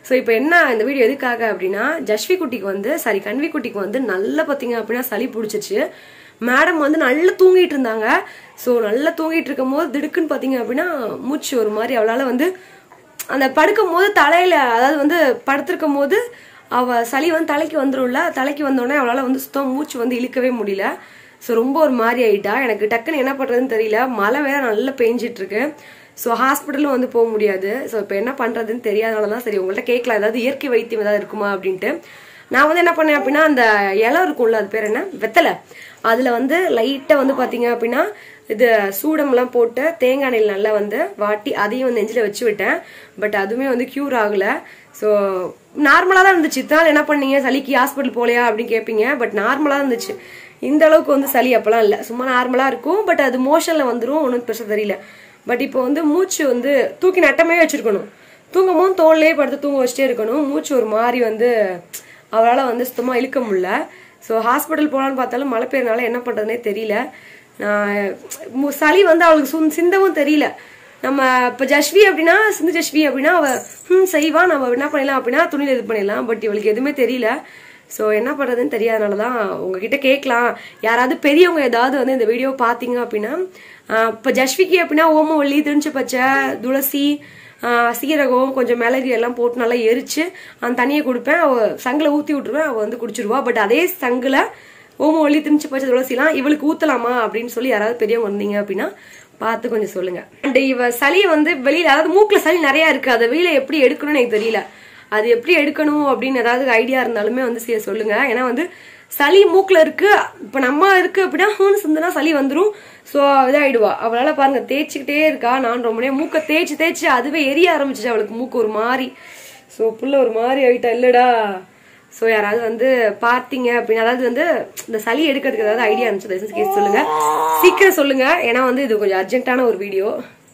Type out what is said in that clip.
so இப்போ என்ன இந்த வீடியோ எதுக்காக அப்படின்னா ஜஸ்வி குட்டிக்கு வந்து சாரி கன்வி குட்டிக்கு வந்து நல்லா பார்த்தீங்க அப்படின்னா சளி பிடிச்சிச்சு மேடம் வந்து நல்லா தூங்கிட்டு இருந்தாங்க ஸோ நல்லா தூங்கிட்டு இருக்கும் போது திடுக்குன்னு பார்த்தீங்க அப்படின்னா மூச்சு ஒரு மாதிரி அவளால் வந்து அந்த படுக்கும் போது தலையில அதாவது வந்து படுத்திருக்கும் போது அவ சளி வந்து தலைக்கு வந்துரும்ல தலைக்கு வந்தோடனே அவளால் வந்து சுத்தம் மூச்சு வந்து இழுக்கவே முடியல ஸோ ரொம்ப ஒரு மாதிரி ஆயிட்டா எனக்கு டக்குன்னு என்ன பண்றதுன்னு தெரியல மழை வேற நல்லா பெஞ்சிட்டு இருக்கு ஸோ ஹாஸ்பிட்டலும் வந்து போக முடியாது ஸோ இப்போ என்ன பண்றதுன்னு தெரியாதனால தான் சரி உங்கள்கிட்ட கேட்கலாம் ஏதாவது இயற்கை வைத்தியம் ஏதாவது இருக்குமா அப்படின்ட்டு நான் வந்து என்ன பண்ணேன் அப்படின்னா அந்த இலை இருக்கும்ல அது பேர் என்ன வெத்தலை அதுல வந்து லைட்டா வந்து பாத்தீங்க அப்படின்னா இது சூடம்லாம் போட்டு தேங்காய் எண்ணெயில் நல்லா வந்து வாட்டி அதையும் வந்து நெஞ்சில வச்சு விட்டேன் பட் அதுவுமே வந்து கியூர் ஆகல ஸோ நார்மலாக தான் இருந்துச்சு இத்தனால என்ன பண்ணீங்க சளிக்கு ஹாஸ்பிட்டல் போலையா அப்படின்னு கேட்பீங்க பட் நார்மலாக இருந்துச்சு இந்த அளவுக்கு வந்து சளி அப்பெல்லாம் இல்லை சும்மா நார்மலாக இருக்கும் பட் அது மோஷனில் வந்துடும் ஒன்றும் பெருசாக தெரியல பட் இப்போ வந்து மூச்சு வந்து தூக்கி நட்டமே வச்சிருக்கணும் தூங்கும் போது தோல்லே படுத்து தூங்க வச்சுட்டே இருக்கணும் மூச்சு ஒரு மாதிரி வந்து அவளால் வந்து சுத்தமாக இழுக்க முடியல ஸோ ஹாஸ்பிட்டல் போகலான்னு பார்த்தாலும் மழை பெய்யறனால என்ன பண்ணுறதுனே தெரியல நான் மு- சளி வந்து அவளுக்கு சுந் சிந்தவும் தெரியல நம்ம இப்போ ஜஸ்வி அப்படின்னா சிந்து ஜஸ்வி அப்படின்னா அவ ம் செய்வா நம்ம என்ன பண்ணிடலாம் அப்படின்னா துணியில் இது பண்ணிடலாம் பட் இவளுக்கு எதுவுமே தெரியல ஸோ என்ன பண்ணுறதுன்னு தெரியாதனால தான் உங்ககிட்ட கேட்கலாம் யாராவது பெரியவங்க ஏதாவது வந்து இந்த வீடியோ பார்த்தீங்க அப்படின்னா இப்போ ஜஸ்விக்கு அப்படின்னா ஓமவல்லி திருச்சி பச்சை துளசி ஆஹ் சீரகம் கொஞ்சம் மிளகு எல்லாம் போட்டு நல்லா எரிச்சு அந்த தண்ணியை கொடுப்பேன் அவ சங்கில் ஊற்றி விட்டுருவேன் அவள் வந்து குடிச்சிருவா பட் அதே சங்கில் ஓம ஒளி திணிச்சு பச்சை துளசிலாம் இவளுக்கு ஊத்தலாமா அப்படின்னு சொல்லி யாராவது பெரியவங்க வந்தீங்க அப்படின்னா பார்த்து கொஞ்சம் சொல்லுங்க அண்ட் இவ சளியை வந்து வெளியில அதாவது மூக்குல சளி நிறைய இருக்கு அதை வெளியில எப்படி எடுக்கணும்னு எனக்கு தெரியல அது எப்படி எடுக்கணும் அப்படின்னு ஏதாவது ஐடியா இருந்தாலுமே வந்து சரி சொல்லுங்க ஏன்னா வந்து சளி மூக்குல இருக்கு இப்ப நம்ம இருக்கு அப்படின்னா ஹூன்னு சிந்தனா சளி வந்துரும் சோ இதாயிடுவா அவளால பாருங்க தேய்ச்சிக்கிட்டே இருக்கா நான் ரொம்ப நேரம் மூக்க தேய்ச்சி தேய்ச்சி அதுவே எரிய ஆரம்பிச்சிச்சு அவளுக்கு மூக்கு ஒரு மாதிரி சோ புள்ள ஒரு மாதிரி ஆயிட்டா இல்லடா ஸோ யாராவது வந்து பார்த்தீங்க அப்படின்னு அதாவது வந்து இந்த சளி எடுக்கிறதுக்கு ஏதாவது ஐடியா இருந்துச்சு தயவு செஞ்சு கேட்டு சொல்லுங்க சீக்கிரம் சொல்லுங்க ஏன்னா வந்து இது கொஞ்சம் அர்ஜென்ட்டான ஒரு வீடியோ